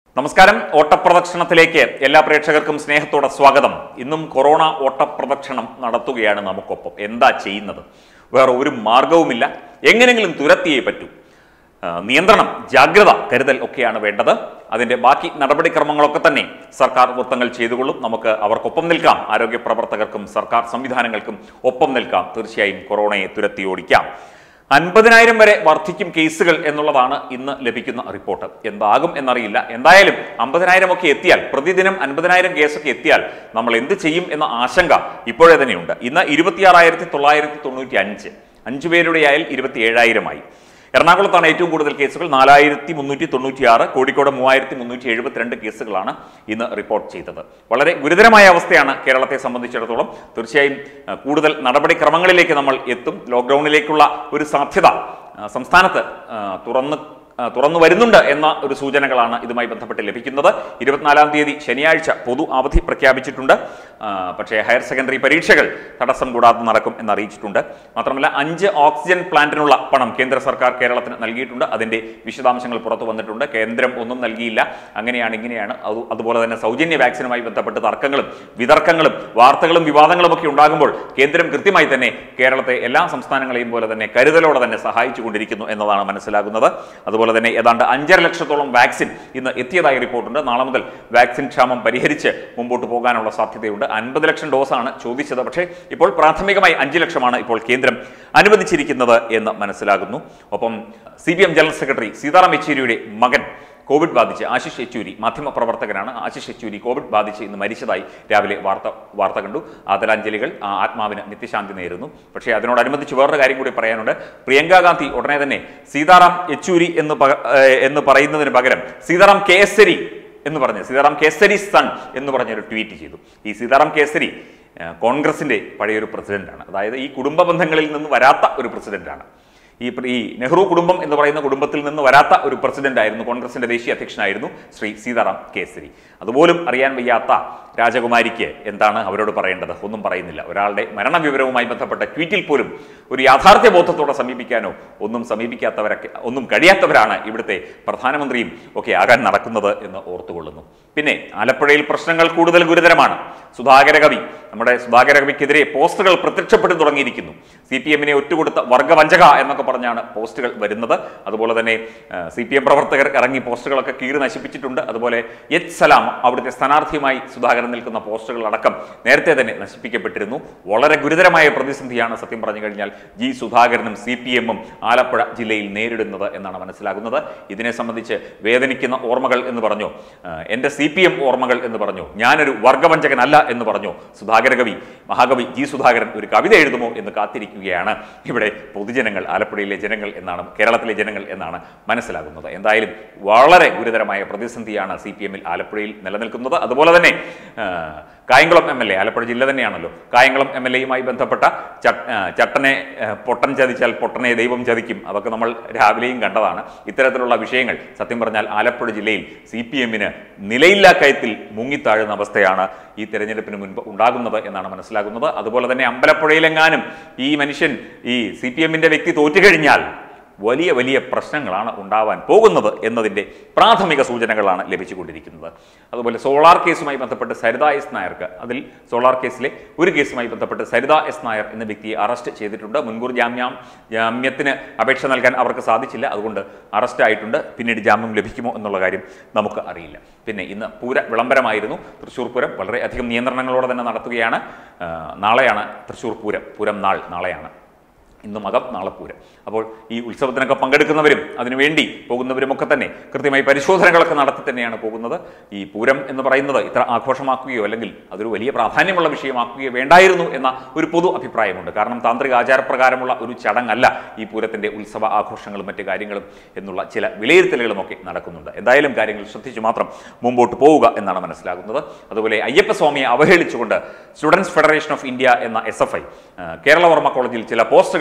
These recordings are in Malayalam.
നമസ്കാരം ഓട്ടപ്രദക്ഷിണത്തിലേക്ക് എല്ലാ പ്രേക്ഷകർക്കും സ്നേഹത്തോടെ സ്വാഗതം ഇന്നും കൊറോണ ഓട്ടപ്രദക്ഷിണം നടത്തുകയാണ് നമുക്കൊപ്പം എന്താ ചെയ്യുന്നത് വേറെ ഒരു മാർഗവുമില്ല എങ്ങനെങ്കിലും തുരത്തിയേ പറ്റൂ ആ, നിയന്ത്രണം ജാഗ്രത കരുതൽ ഒക്കെയാണ് വേണ്ടത് അതിന്റെ ബാക്കി നടപടിക്രമങ്ങളൊക്കെ തന്നെ സർക്കാർ വൃത്തങ്ങൾ ചെയ്തുകൊള്ളും നമുക്ക് അവർക്കൊപ്പം നിൽക്കാം ആരോഗ്യ പ്രവർത്തകർക്കും സർക്കാർ സംവിധാനങ്ങൾക്കും ഒപ്പം നിൽക്കാം തീർച്ചയായും കൊറോണയെ തുരത്തി ഓടിക്കാം അൻപതിനായിരം വരെ വർദ്ധിക്കും കേസുകൾ എന്നുള്ളതാണ് ഇന്ന് ലഭിക്കുന്ന റിപ്പോർട്ട് എന്താകും എന്നറിയില്ല എന്തായാലും അമ്പതിനായിരം ഒക്കെ എത്തിയാൽ പ്രതിദിനം അൻപതിനായിരം കേസൊക്കെ എത്തിയാൽ നമ്മൾ എന്ത് ചെയ്യും എന്ന ആശങ്ക ഇപ്പോഴേ തന്നെയുണ്ട് ഇന്ന് ഇരുപത്തിയാറായിരത്തി തൊള്ളായിരത്തി തൊണ്ണൂറ്റി അഞ്ച് അഞ്ചു പേരുടെ ആയാൽ ഇരുപത്തി ഏഴായിരമായി എറണാകുളത്താണ് ഏറ്റവും കൂടുതൽ കേസുകൾ നാലായിരത്തി മുന്നൂറ്റി തൊണ്ണൂറ്റിയാറ് കോഴിക്കോട് മൂവായിരത്തി മുന്നൂറ്റി എഴുപത്തിരണ്ട് കേസുകളാണ് ഇന്ന് റിപ്പോർട്ട് ചെയ്തത് വളരെ ഗുരുതരമായ അവസ്ഥയാണ് കേരളത്തെ സംബന്ധിച്ചിടത്തോളം തീർച്ചയായും ആ, കൂടുതൽ നടപടിക്രമങ്ങളിലേക്ക് നമ്മൾ എത്തും ലോക്ക്ഡൌണിലേക്കുള്ള ഒരു സാധ്യത ആ, സംസ്ഥാനത്ത് ആ, തുറന്ന് ആ, തുറന്നു വരുന്നുണ്ട് എന്ന ഒരു സൂചനകളാണ് ഇതുമായി ബന്ധപ്പെട്ട് ലഭിക്കുന്നത് ഇരുപത്തിനാലാം തീയതി ശനിയാഴ്ച പൊതു അവധി പ്രഖ്യാപിച്ചിട്ടുണ്ട് ആ, പക്ഷേ ഹയർ സെക്കൻഡറി പരീക്ഷകൾ തടസ്സം കൂടാതെ നടക്കും എന്ന് അറിയിച്ചിട്ടുണ്ട് മാത്രമല്ല അഞ്ച് ഓക്സിജൻ പ്ലാന്റിനുള്ള പണം കേന്ദ്ര സർക്കാർ കേരളത്തിന് നൽകിയിട്ടുണ്ട് അതിന്റെ വിശദാംശങ്ങൾ പുറത്തു വന്നിട്ടുണ്ട് കേന്ദ്രം ഒന്നും നൽകിയില്ല അങ്ങനെയാണ് ഇങ്ങനെയാണ് അത് അതുപോലെ തന്നെ സൗജന്യ വാക്സിനുമായി ബന്ധപ്പെട്ട് തർക്കങ്ങളും വിതർക്കങ്ങളും വാർത്തകളും വിവാദങ്ങളും ഒക്കെ ഉണ്ടാകുമ്പോൾ കേന്ദ്രം കൃത്യമായി തന്നെ കേരളത്തെ എല്ലാ സംസ്ഥാനങ്ങളെയും പോലെ തന്നെ കരുതലോടെ തന്നെ സഹായിച്ചു കൊണ്ടിരിക്കുന്നു എന്നതാണ് മനസ്സിലാകുന്നത് അതുപോലെ തന്നെ ഏതാണ്ട് അഞ്ചര ലക്ഷത്തോളം വാക്സിൻ ഇന്ന് എത്തിയതായി റിപ്പോർട്ടുണ്ട് നാളെ മുതൽ വാക്സിൻ ക്ഷാമം പരിഹരിച്ച് മുമ്പോട്ട് പോകാനുള്ള സാധ്യതയുണ്ട് അൻപത് ലക്ഷം ഡോസാണ് ചോദിച്ചത് പക്ഷേ ഇപ്പോൾ പ്രാഥമികമായി അഞ്ച് ലക്ഷമാണ് ഇപ്പോൾ കേന്ദ്രം അനുവദിച്ചിരിക്കുന്നത് എന്ന് മനസ്സിലാകുന്നു ഒപ്പം സി ജനറൽ സെക്രട്ടറി സീതാറാം യെച്ചൂരിയുടെ മകൻ കോവിഡ് ബാധിച്ച് ആശിഷ് യെച്ചൂരി മാധ്യമപ്രവർത്തകനാണ് ആശിഷ് യെച്ചൂരി കോവിഡ് ബാധിച്ച് ഇന്ന് മരിച്ചതായി രാവിലെ വാർത്ത വാർത്ത കണ്ടു ആദരാഞ്ജലികൾ ആ ആത്മാവിന് നിത്യശാന്തി നേരുന്നു പക്ഷേ അതിനോടനുബന്ധിച്ച് വേറൊരു കാര്യം കൂടി പറയാനുണ്ട് പ്രിയങ്ക ഗാന്ധി ഉടനെ തന്നെ സീതാറാം യെച്ചൂരി എന്ന് പക- ഏഹ് എന്ന് പറയുന്നതിന് പകരം സീതാറാം കേസരി എന്ന് പറഞ്ഞ് സീതാറാം കേസരി സൺ എന്ന് പറഞ്ഞൊരു ട്വീറ്റ് ചെയ്തു ഈ സീതാറാം കേസരി ഏഹ് കോൺഗ്രസിന്റെ പഴയൊരു പ്രസിഡന്റാണ് അതായത് ഈ കുടുംബ ബന്ധങ്ങളിൽ നിന്ന് വരാത്ത ഒരു പ്രസിഡന്റാണ് ഈ പ്ര- ഈ നെഹ്റു കുടുംബം എന്ന് പറയുന്ന കുടുംബത്തിൽ നിന്ന് വരാത്ത ഒരു പ്രസിഡന്റ് ആയിരുന്നു കോൺഗ്രസിന്റെ ദേശീയ അധ്യക്ഷനായിരുന്നു ശ്രീ സീതാറാം കേസരി അതുപോലും അറിയാൻ വയ്യാത്ത രാജകുമാരിക്ക് എന്താണ് അവരോട് പറയേണ്ടത് ഒന്നും പറയുന്നില്ല ഒരാളുടെ മരണവിവരവുമായി ബന്ധപ്പെട്ട ട്വീറ്റിൽ പോലും ഒരു യാഥാർത്ഥ്യ ബോധത്തോടെ സമീപിക്കാനോ ഒന്നും സമീപിക്കാത്തവരൊക്കെ ഒന്നും കഴിയാത്തവരാണ് ഇവിടുത്തെ പ്രധാനമന്ത്രിയും ഒക്കെ ആകാൻ നടക്കുന്നത് എന്ന് ഓർത്തുകൊള്ളുന്നു പിന്നെ ആലപ്പുഴയിൽ പ്രശ്നങ്ങൾ കൂടുതൽ ഗുരുതരമാണ് സുധാകര കവി നമ്മുടെ സുധാകര കവിക്കെതിരെ പോസ്റ്റുകൾ പ്രത്യക്ഷപ്പെട്ടു തുടങ്ങിയിരിക്കുന്നു സി പി എമ്മിനെ ഒറ്റുകൊടുത്ത വർഗവഞ്ചക എന്നൊക്കെ പറഞ്ഞാണ് പോസ്റ്റുകൾ വരുന്നത് അതുപോലെ തന്നെ സി പി എം പ്രവർത്തകർ ഇറങ്ങി പോസ്റ്റുകളൊക്കെ കീറി നശിപ്പിച്ചിട്ടുണ്ട് അതുപോലെ എച്ച് സലാം അവിടുത്തെ സ്ഥാനാർത്ഥിയുമായി സുധാകരൻ നിൽക്കുന്ന പോസ്റ്റുകൾ അടക്കം നേരത്തെ തന്നെ നശിപ്പിക്കപ്പെട്ടിരുന്നു വളരെ ഗുരുതരമായ പ്രതിസന്ധിയാണ് സത്യം പറഞ്ഞു കഴിഞ്ഞാൽ ജി സുധാകരനും സി പി എമ്മും ആലപ്പുഴ ജില്ലയിൽ നേരിടുന്നത് എന്നാണ് മനസ്സിലാകുന്നത് ഇതിനെ സംബന്ധിച്ച് വേദനിക്കുന്ന ഓർമ്മകൾ എന്ന് പറഞ്ഞു ആ, എൻ്റെ സി പി എം ഓർമ്മകൾ എന്ന് പറഞ്ഞു ഞാനൊരു വർഗവഞ്ചകനല്ല എന്ന് പറഞ്ഞു സുധാകര കവി മഹാകവി ജി സുധാകരൻ ഒരു കവിത എഴുതുമോ എന്ന് കാത്തിരിക്കുകയാണ് ഇവിടെ പൊതുജനങ്ങൾ ആലപ്പുഴയിലെ ജനങ്ങൾ എന്നാണ് കേരളത്തിലെ ജനങ്ങൾ എന്നാണ് മനസ്സിലാകുന്നത് എന്തായാലും വളരെ ഗുരുതരമായ പ്രതിസന്ധിയാണ് സി പി എമ്മിൽ ആലപ്പുഴയിൽ നിലനിൽക്കുന്നത് അതുപോലെ തന്നെ ആ, Kayamkulam M L A Alappuzha ജില്ല തന്നെയാണല്ലോ കായംകുളം എം എൽ എയുമായി ബന്ധപ്പെട്ട ചട്ട്- ആ, ചട്ടനെ ആ, പൊട്ടൻ ചതിച്ചാൽ പൊട്ടനെ ദൈവം ചതിക്കും അതൊക്കെ നമ്മൾ രാവിലെയും കണ്ടതാണ് ഇത്തരത്തിലുള്ള വിഷയങ്ങൾ സത്യം പറഞ്ഞാൽ ആലപ്പുഴ ജില്ലയിൽ സി പി എമ്മിന് നിലയില്ലാ കയത്തിൽ മുങ്ങിത്താഴുന്ന അവസ്ഥയാണ് ഈ തെരഞ്ഞെടുപ്പിന് മുൻപ് ഉണ്ടാകുന്നത് എന്നാണ് മനസ്സിലാകുന്നത് അതുപോലെ തന്നെ അമ്പലപ്പുഴയിലെങ്ങാനും ഈ മനുഷ്യൻ ഈ സി പി എമ്മിന്റെ വ്യക്തി തോറ്റുകഴിഞ്ഞാൽ വലിയ വലിയ പ്രശ്നങ്ങളാണ് ഉണ്ടാവാൻ പോകുന്നത് എന്നതിൻ്റെ പ്രാഥമിക സൂചനകളാണ് ലഭിച്ചുകൊണ്ടിരിക്കുന്നത് അതുപോലെ സോളാർ കേസുമായി ബന്ധപ്പെട്ട് സരിത എസ് നായർക്ക് അതിൽ സോളാർ കേസിലെ ഒരു കേസുമായി ബന്ധപ്പെട്ട് സരിത എസ് നായർ എന്ന വ്യക്തിയെ അറസ്റ്റ് ചെയ്തിട്ടുണ്ട് മുൻകൂർ ജാമ്യം ജാമ്യത്തിന് അപേക്ഷ നൽകാൻ അവർക്ക് സാധിച്ചില്ല അതുകൊണ്ട് അറസ്റ്റ് ആയിട്ടുണ്ട് പിന്നീട് ജാമ്യം ലഭിക്കുമോ എന്നുള്ള കാര്യം നമുക്ക് അറിയില്ല പിന്നെ ഇന്ന് പൂര വിളംബരമായിരുന്നു തൃശ്ശൂർ പൂരം വളരെയധികം നിയന്ത്രണങ്ങളോടെ തന്നെ നടത്തുകയാണ് ആ, നാളെയാണ് തൃശ്ശൂർ പൂരം പൂരം നാൾ നാളെയാണ് ഇന്ന് മകം നാളെ പൂരം അപ്പോൾ ഈ ഉത്സവത്തിനൊക്കെ പങ്കെടുക്കുന്നവരും അതിനുവേണ്ടി പോകുന്നവരുമൊക്കെ തന്നെ കൃത്യമായി പരിശോധനകളൊക്കെ നടത്തി തന്നെയാണ് പോകുന്നത് ഈ പൂരം എന്ന് പറയുന്നത് ഇത്ര ആഘോഷമാക്കുകയോ അല്ലെങ്കിൽ അതൊരു വലിയ പ്രാധാന്യമുള്ള വിഷയമാക്കുകയോ വേണ്ടായിരുന്നു എന്ന ഒരു പൊതു അഭിപ്രായമുണ്ട് കാരണം താന്ത്രിക ആചാരപ്രകാരമുള്ള ഒരു ചടങ്ങല്ല ഈ പൂരത്തിൻ്റെ ഉത്സവ ആഘോഷങ്ങളും മറ്റു കാര്യങ്ങളും എന്നുള്ള ചില വിലയിരുത്തലുകളുമൊക്കെ നടക്കുന്നുണ്ട് എന്തായാലും കാര്യങ്ങൾ ശ്രദ്ധിച്ചു മാത്രം മുമ്പോട്ട് പോവുക എന്നാണ് മനസ്സിലാകുന്നത് അതുപോലെ അയ്യപ്പസ്വാമിയെ അവഹേളിച്ചുകൊണ്ട് സ്റ്റുഡൻസ് ഫെഡറേഷൻ ഓഫ് ഇന്ത്യ എന്ന എസ് എഫ് ഐ കേരളവർമ്മ കോളേജിൽ ചില പോസ്റ്ററുകൾ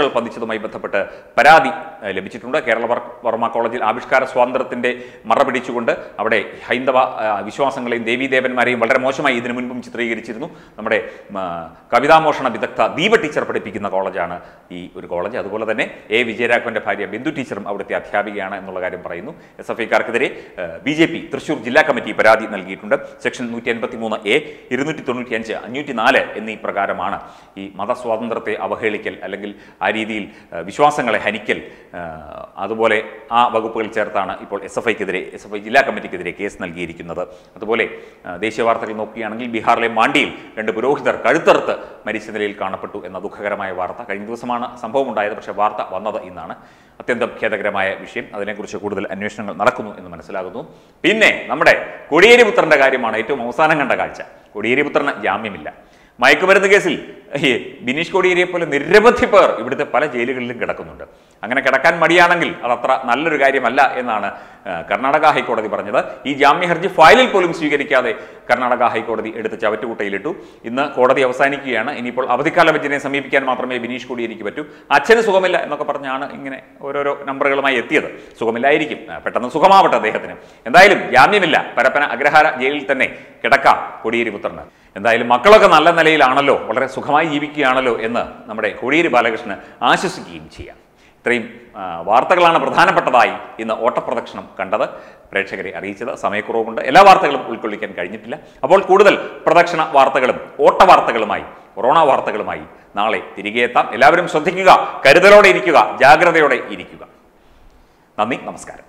ഫ്ലക്സുകൾ പതിച്ചതുമായി ബന്ധപ്പെട്ട് പരാതി ഏഹ്, ലഭിച്ചിട്ടുണ്ട് കേരള വർ- വർമ്മ കോളേജിൽ ആവിഷ്കാര സ്വാതന്ത്ര്യത്തിന്റെ മറ പിടിച്ചുകൊണ്ട് അവിടെ ഹൈന്ദവ ആ, വിശ്വാസങ്ങളെയും ദേവീദേവന്മാരെയും വളരെ മോശമായി ഇതിനു മുൻപും ചിത്രീകരിച്ചിരുന്നു നമ്മുടെ ആ, കവിതാമോഷണ വിദഗ്ധ ദീപ ടീച്ചർ പഠിപ്പിക്കുന്ന കോളേജാണ് ഈ ഒരു കോളേജ് അതുപോലെ തന്നെ എ വിജയരാഘവന്റെ ഭാര്യ ബിന്ദു ടീച്ചറും അവിടുത്തെ അധ്യാപികയാണ് എന്നുള്ള കാര്യം പറയുന്നു എസ് എഫ് ഐക്കാർക്കെതിരെ ബി ജെ പി തൃശൂർ ജില്ലാ കമ്മിറ്റി പരാതി നൽകിയിട്ടുണ്ട് സെക്ഷൻ നൂറ്റി എൺപത്തി മൂന്ന് എ ഇരുന്നൂറ്റി തൊണ്ണൂറ്റി അഞ്ച് അഞ്ഞൂറ്റി നാല് എന്നീ പ്രകാരമാണ് ഈ മതസ്വാതന്ത്ര്യത്തെ അവഹേളിക്കൽ അല്ലെങ്കിൽ ആ രീതിയിൽ ആ, വിശ്വാസങ്ങളെ ഹനിക്കൽ ആ, അതുപോലെ ആ വകുപ്പുകൾ ചേർത്താണ് ഇപ്പോൾ എസ് എഫ് ഐക്കെതിരെ എസ് എഫ് ഐ ജില്ലാ കമ്മിറ്റിക്കെതിരെ കേസ് നൽകിയിരിക്കുന്നത് അതുപോലെ ആ, ദേശീയ വാർത്തകൾ നോക്കുകയാണെങ്കിൽ ബീഹാറിലെ മാണ്ടിയിൽ രണ്ട് പുരോഹിതർ കഴുത്തറുത്ത് മരിച്ച നിലയിൽ കാണപ്പെട്ടു എന്ന ദുഃഖകരമായ വാർത്ത കഴിഞ്ഞ ദിവസമാണ് സംഭവം ഉണ്ടായത് പക്ഷേ വാർത്ത വന്നത് ഇന്നാണ് അത്യന്തം ഖേദകരമായ വിഷയം അതിനെക്കുറിച്ച് കൂടുതൽ അന്വേഷണങ്ങൾ നടക്കുന്നു എന്ന് മനസ്സിലാകുന്നു പിന്നെ നമ്മുടെ കൊടിയേരി പുത്രന്റെ കാര്യമാണ് ഏറ്റവും അവസാനം കണ്ട കാഴ്ച കൊടിയേരി പുത്രന് ജാമ്യമില്ല മയക്കുമരുന്ന് കേസിൽ ഈ ബിനീഷ് കോടിയേരിയെ പോലെ നിരവധി പേർ ഇവിടുത്തെ പല ജയിലുകളിലും കിടക്കുന്നുണ്ട് അങ്ങനെ കിടക്കാൻ മടിയാണെങ്കിൽ അത് അത്ര നല്ലൊരു കാര്യമല്ല എന്നാണ് ആ, കർണാടക ഹൈക്കോടതി പറഞ്ഞത് ഈ ജാമ്യ ഹർജി ഫയലിൽ പോലും സ്വീകരിക്കാതെ കർണാടക ഹൈക്കോടതി എടുത്ത് ചവറ്റുകുട്ടയിലിട്ടു ഇന്ന് കോടതി അവസാനിക്കുകയാണ് ഇനിയിപ്പോൾ അവധിക്കാല ബെഞ്ചിനെ സമീപിക്കാൻ മാത്രമേ ബിനീഷ് കോടിയേരിക്ക് പറ്റൂ അച്ഛന് സുഖമില്ല എന്നൊക്കെ പറഞ്ഞാണ് ഇങ്ങനെ ഓരോരോ നമ്പറുകളുമായി എത്തിയത് സുഖമില്ലായിരിക്കും ആ, പെട്ടെന്ന് സുഖമാവട്ടെ അദ്ദേഹത്തിന് എന്തായാലും ജാമ്യമില്ല പരപ്പന അഗ്രഹാര ജയിലിൽ തന്നെ കിടക്കാം കോടിയേരി പുത്രന് എന്തായാലും മക്കളൊക്കെ നല്ല നിലയിലാണല്ലോ വളരെ സുഖമായി ജീവിക്കുകയാണല്ലോ എന്ന് നമ്മുടെ കോടിയേരി ബാലകൃഷ്ണന് ആശ്വസിക്കുകയും ചെയ്യാം ഇത്രയും ആ, വാർത്തകളാണ് പ്രധാനപ്പെട്ടതായി ഇന്ന് ഓട്ടപ്രദക്ഷിണം കണ്ടത് പ്രേക്ഷകരെ അറിയിച്ചത് സമയക്കുറവുകൊണ്ട് എല്ലാ വാർത്തകളും ഉൾക്കൊള്ളിക്കാൻ കഴിഞ്ഞിട്ടില്ല അപ്പോൾ കൂടുതൽ പ്രദക്ഷിണ വാർത്തകളും ഓട്ട വാർത്തകളുമായി കൊറോണ വാർത്തകളുമായി നാളെ തിരികെ എത്താം എല്ലാവരും ശ്രദ്ധിക്കുക കരുതലോടെ ഇരിക്കുക ജാഗ്രതയോടെ ഇരിക്കുക നന്ദി നമസ്കാരം